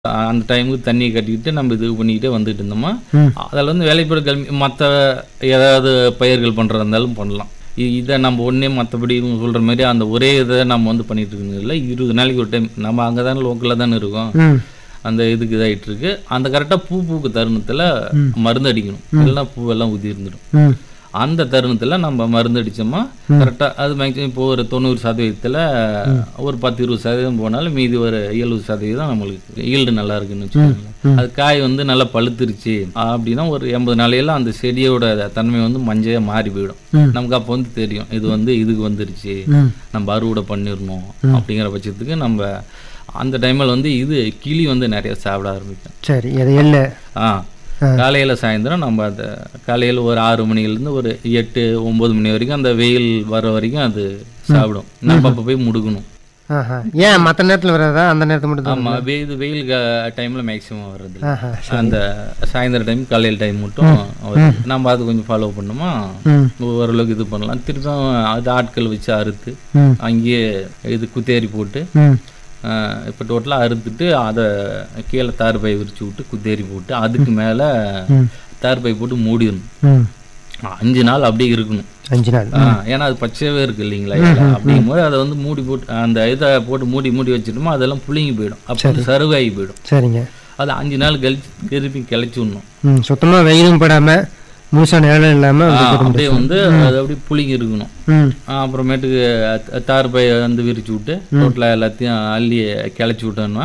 அந்த டைமுக்கு தண்ணியை கட்டிக்கிட்டு நம்ம இது பண்ணிக்கிட்டே வந்துட்டு இருந்தோமா ம். அதில் வந்து வேலைப்பட கல்வி மற்ற ஏதாவது பயிர்கள் பண்ணுறதா இருந்தாலும் பண்ணலாம் இ- இதை நம்ம ஒன்றே மற்றபடி இவங்க சொல்கிற மாதிரி அந்த ஒரே இதை நம்ம வந்து பண்ணிட்டு இருக்கிறது இல்லை இருபது நாளைக்கு ஒரு டைம் நம்ம அங்கே தானே லோக்கலில் தானே இருக்கோம் ம் அந்த இதுக்கு இதாகிட்டு இருக்கு அந்த கரெக்டாக பூ பூக்கு தருணத்தில் மருந்து அடிக்கணும் இல்லைன்னா பூவெல்லாம் உதிர்ந்துடும் இருந்துடும் ம் அந்த தருணத்தில் நம்ம மருந்து அடித்தோமா கரெக்டாக அது மேக்ஸிமம் இப்போ ஒரு தொண்ணூறு சதவீதத்தில் ஒரு பத்து இருபது சதவீதம் போனாலும் மீதி ஒரு எழுபது சதவீதம் நம்மளுக்கு ஈல்டு நல்லா இருக்குன்னு வச்சுக்கோங்களேன் அது காய் வந்து நல்லா பழுத்துருச்சு அப்படின்னா ஒரு எண்பது நாளையில அந்த செடியோட தன்மை வந்து மஞ்சள் மாறி போயிடும் ம். நமக்கு அப்போ வந்து தெரியும் இது வந்து இதுக்கு வந்துருச்சு ம் நம்ம அறுவடை பண்ணிடணும் அப்படிங்கிற பட்சத்துக்கு நம்ம அந்த டைமில் வந்து இது கிளி வந்து நிறைய சாப்பிட ஆரம்பிக்கும் சரி அது இல்லை ஆ காலையில் சாயந்தரம் நம்ம அந்த காலையில் ஒரு ஆறு மணிலேருந்து ஒரு எட்டு ஒம்பது மணி வரைக்கும் அந்த வெயில் வர வரைக்கும் அது சாப்பிடும் நம்ம அப்போ போய் முடுக்கணும் ஆஹா ஏன் மற்ற நேரத்தில் வராதா அந்த நேரத்தில் மட்டும் தான் ஆமாம் வெயில் வெயில் டைமில் மேக்ஸிமம் வர்றது இல்ல. ஆஹா அந்த சாயந்தரம் டைம் காலையில் டைம் மட்டும் வருது. நம்ம அது கொஞ்சம் ஃபாலோ பண்ணோமா ம் ஓரளவுக்கு இது பண்ணலாம் திருப்பியும் அது ஆட்கள் வச்சு அறுத்து ம் அங்கேயே இது குத்தேரி போட்டு ம் இப்போ டோட்டலாக அறுத்துட்டு அதை கீழே தார் பை விரிச்சு விட்டு குத்தேரி போட்டு அதுக்கு மேலே ம் தார் பை போட்டு மூடிடணும் ம் அஞ்சு நாள் அப்படியே இருக்கணும் அஞ்சு நாள் ஆ, ஏன்னா அது பச்சையாவே இருக்கு இல்லைங்களா இலை. அப்படிங்கும்போது அதை வந்து மூடி போட்டு அந்த இதை போட்டு மூடி மூடி வச்சிட்டோமோ அதெல்லாம் புளிங்கி போயிடும் அப்போ வந்து சருகாகி போயிடும் சரிங்க அது அஞ்சு நாள் கழிச்சு திருப்பி கிளச்சி விடணும் ம் சுத்தமாக வெயிலும் படாமல் முழுசாக நிழலும் இல்லாமல் ஆ, அப்படியே வந்து அது அப்படியே புளிங்கி இருக்கணும் ம் ஆ, அப்புறமேட்டுக்கு த- தார் பை வந்து விரிச்சு விட்டு ரோட்டில் எல்லாத்தையும் அள்ளி கிளச்சி விட்டோம்னா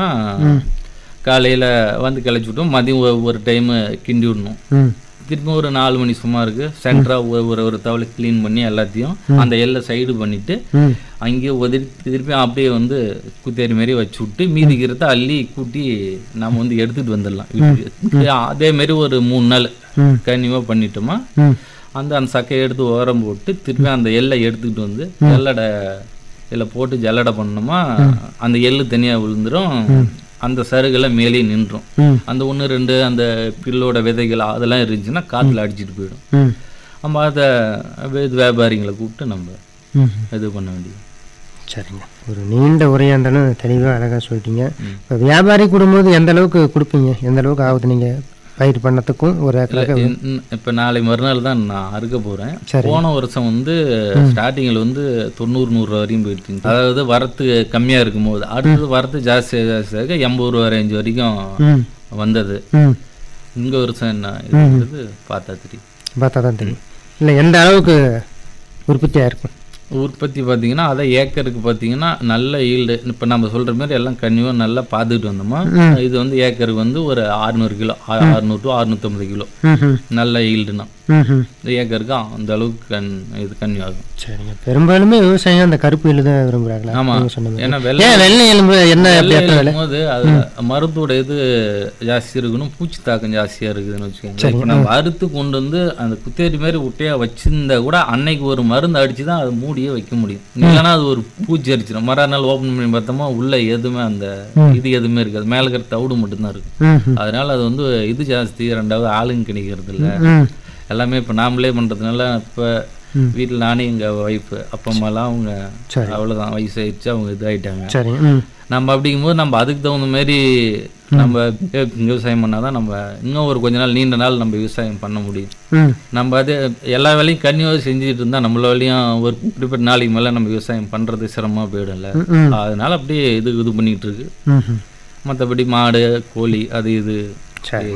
காலையில் வந்து கிளச்சி விட்டோம் மதியம் ஒரு- ஒரு டைமு கிண்டி விடணும் ம் திருப்பி ஒரு நாலு மணி சுமாருக்கு சென்டரா ஒரு ஒரு ஒரு தவளை க்ளீன் பண்ணி எல்லாத்தையும் அந்த எல்லை சைடு பண்ணிட்டு ம் அங்கேயே உதறி திருப்பி அப்படியே வந்து குத்தேரி மாதிரி வச்சு விட்டு மீதிக்கிறத அள்ளி கூட்டி நம்ம வந்து எடுத்துட்டு வந்துடலாம் வீட்டுக்கு அதே மாதிரி ஒரு மூணு நாள் ம் கன்னியூவாக பண்ணிட்டோமா ம் அந்த அந்த சக்கையை எடுத்து ஓரம் போட்டு திருப்பி அந்த எல்லை எடுத்துக்கிட்டு வந்து ஜல்லடை இதில் போட்டு ஜல்லடை பண்ணோமா அந்த எள்ளு தனியாக விழுந்துரும் அந்த சருகெல்லாம் மேலேயே நின்றும் ம் அந்த ஒன்று ரெண்டு அந்த பில்லோட விதைகள் அதெல்லாம் இருந்துச்சுன்னா காற்றுல அடிச்சிட்டு போயிடும் ம் நம்ம அதை இது வியாபாரிங்களை கூப்பிட்டு நம்ம ம் இது பண்ண வேண்டியது சரிங்க ஒரு நீண்ட உரையாக இருந்தாலும் தெளிவாக அழகாக சொல்லிட்டீங்க இப்போ வியாபாரி கொடுக்கும்போது எந்த அளவுக்கு கொடுப்பீங்க எந்த அளவுக்கு ஆகுது நீங்கள் பயிர் பண்ணத்துக்கும் ஒரு ஏக்கருக்கு இப்போ நாளை மறுநாள் தான் நான் அறுக்க போகிறேன் சரி. போன வருஷம் வந்து ஸ்டார்டிங்கில் வந்து தொண்ணூறு நூறு வரையும் போயிட்டு அதாவது வரத்து கம்மியாக இருக்கும்போது அடுத்தது வரத்து ஜாஸ்தியாக ஜாஸ்தியாக எண்பது ரூபா ரேஞ்ச் வரைக்கும் ம் வந்தது ம் இந்த வருஷம் என்ன இருக்குது பார்த்தா தெரியும் பார்த்தா தான் தெரியும் இல்லை எந்த அளவுக்கு உற்பத்தியாக இருக்கும் உற்பத்தி பார்த்தீங்கன்னா அதை ஏக்கருக்கு பார்த்தீங்கன்னா நல்ல ஈல்டு இப்போ நம்ம சொல்கிற மாதிரி எல்லாம் கன்னியூவாக நல்லா பார்த்துக்கிட்டு வந்தோமா இது வந்து ஏக்கருக்கு வந்து ஒரு அறுநூறு கிலோ அறுநூறு டு அறுநூத்தம்பது கிலோ ம் ம் நல்ல ஈல்டுனா ம் ம் இந்த ஏக்கருக்கு அந்த அளவுக்கு கண் இது கன்னியூ ஆகும் சரிங்க பெரும்பாலுமே விவசாயம் அந்த கருப்பு எள்ளு தான் விரும்புகிறாங்களா ஆமா. நீங்க சொன்ன மாதிரி ஏன்னா வெள்ளை ஏன் வெள்ளை எலும்பு என்ன வெள்ளை எப்படி எத்தனை விலை போது அது மருந்தோட இது ஜாஸ்தி இருக்கணும் பூச்சி தாக்கம் ஜாஸ்தியா இருக்குதுன்னு வச்சுக்கோங்க இப்போ நம்ம அறுத்து கொண்டு வந்து அந்த குத்தேரி மாதிரி உட்டையா வச்சிருந்தா கூட அன்னைக்கு ஒரு மருந்து அடிச்சு தான் அது மூடியே வைக்க முடியும் இல்லைன்னா அது ஒரு பூச்சி அடிச்சிடும் மறுநாள் ஓப்பன் பண்ணி பார்த்தோமா உள்ள எதுவுமே அந்த இது எதுவுமே இருக்காது மேல இருக்கிற தவிடு மட்டும்தான் இருக்கு ம் ம் அதனால அது வந்து இது ஜாஸ்தி ரெண்டாவது ஆளுங்க கிடைக்கிறது இல்ல ம் எல்லாமே இப்போ நாமளே பண்றதுனால இப்போ ம். வீட்டில் நானே எங்க ஒய்ஃபு அப்பா அம்மாலாம் அவங்க சரி. அவ்வளோதான் வயசாயிடுச்சு அவங்க இதாயிட்டாங்க சரிங்க ம் நம்ம அப்படிங்கும்போது நம்ம அதுக்கு தகுந்த மாதிரி நம்ம வி- விவசாயம் பண்ணாதான் நம்ம இன்னும் ஒரு கொஞ்ச நாள் நீண்ட நாள் நம்ம விவசாயம் பண்ண முடியும் ம் நம்ம அது எல்லா வேலையும் கன்னியூவாக செஞ்சுட்டு இருந்தா நம்மள வேலையும் ஒரு குறிப்பிட்ட நாளைக்கு மேலே நம்ம விவசாயம் பண்றது சிரமமா போயிடும்ல ம், ம் அதனால அப்படியே இது இது பண்ணிட்டு இருக்கு ம் ம் மற்றபடி மாடு கோழி அது இது சரி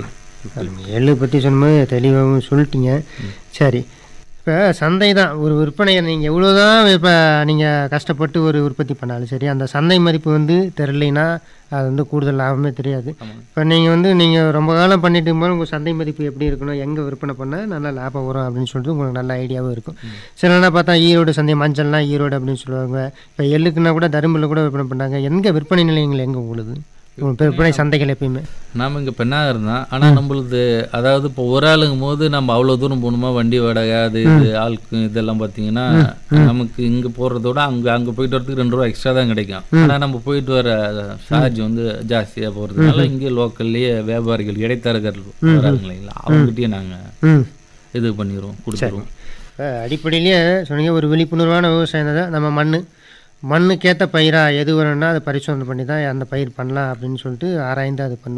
எள்ளு பற்றி சொன்னபோது தெளிவாகவும் சொல்லிட்டீங்க சரி இப்போ சந்தை தான் ஒரு விற்பனையை நீங்கள் எவ்வளோ தான் இப்போ நீங்கள் கஷ்டப்பட்டு ஒரு உற்பத்தி பண்ணாலும் சரி அந்த சந்தை மதிப்பு வந்து தெரிலைன்னா அது வந்து கூடுதல் லாபமே தெரியாது இப்போ நீங்கள் வந்து நீங்கள் ரொம்ப காலம் பண்ணிட்டு இருக்கும்போது உங்கள் சந்தை மதிப்பு எப்படி இருக்கணும் எங்கே விற்பனை பண்ணால் நல்லா லாபம் வரும் அப்படின்னு சொல்லிட்டு உங்களுக்கு நல்ல ஐடியாவும் இருக்கும் சிலனா பார்த்தா ஈரோடு சந்தை மஞ்சள்னா ஈரோடு அப்படின்னு சொல்லுவாங்க இப்போ எள்ளுக்குன்னா கூட தருமபுரியில் கூட விற்பனை பண்ணாங்க எங்கே விற்பனை நிலையங்கள் எங்கே உங்களுக்கு உங்களுக்கு விற்பனை சந்தைகள் எப்பயுமே நாம இங்க பெண்ணாக இருந்தோம் ஆனா நம்மளுது அதாவது இப்போ ஒரு ஆளுங்கும் போது நம்ம அவ்வளவு தூரம் போகணுமா வண்டி வாடகை அது இது ஆளுக்கு இதெல்லாம் பார்த்தீங்கன்னா நமக்கு இங்க போறதோட அங்க அங்க போயிட்டு வரதுக்கு ரெண்டு ரூபா எக்ஸ்ட்ரா தான் கிடைக்கும் ஆனா நம்ம போயிட்டு வர சார்ஜ் வந்து ஜாஸ்தியா போறதுனால இங்கே லோக்கல்லையே வியாபாரிகள் இடைத்தரகர்கள் வராங்க இல்லைங்களா அவங்ககிட்டயே நாங்க ம் இது பண்ணிடுவோம் கொடுத்துருவோம் இப்போ அடிப்படையிலேயே சொன்னீங்க ஒரு விழிப்புணர்வான விவசாயம் தான் நம்ம மண் மண்ணுக்கேற்ற பயிராக எது வேணும்னா அதை பரிசோதனை பண்ணி தான் அந்த பயிர் பண்ணலாம் அப்படின்னு சொல்லிட்டு ஆராய்ந்து அது பண்ணுவோம்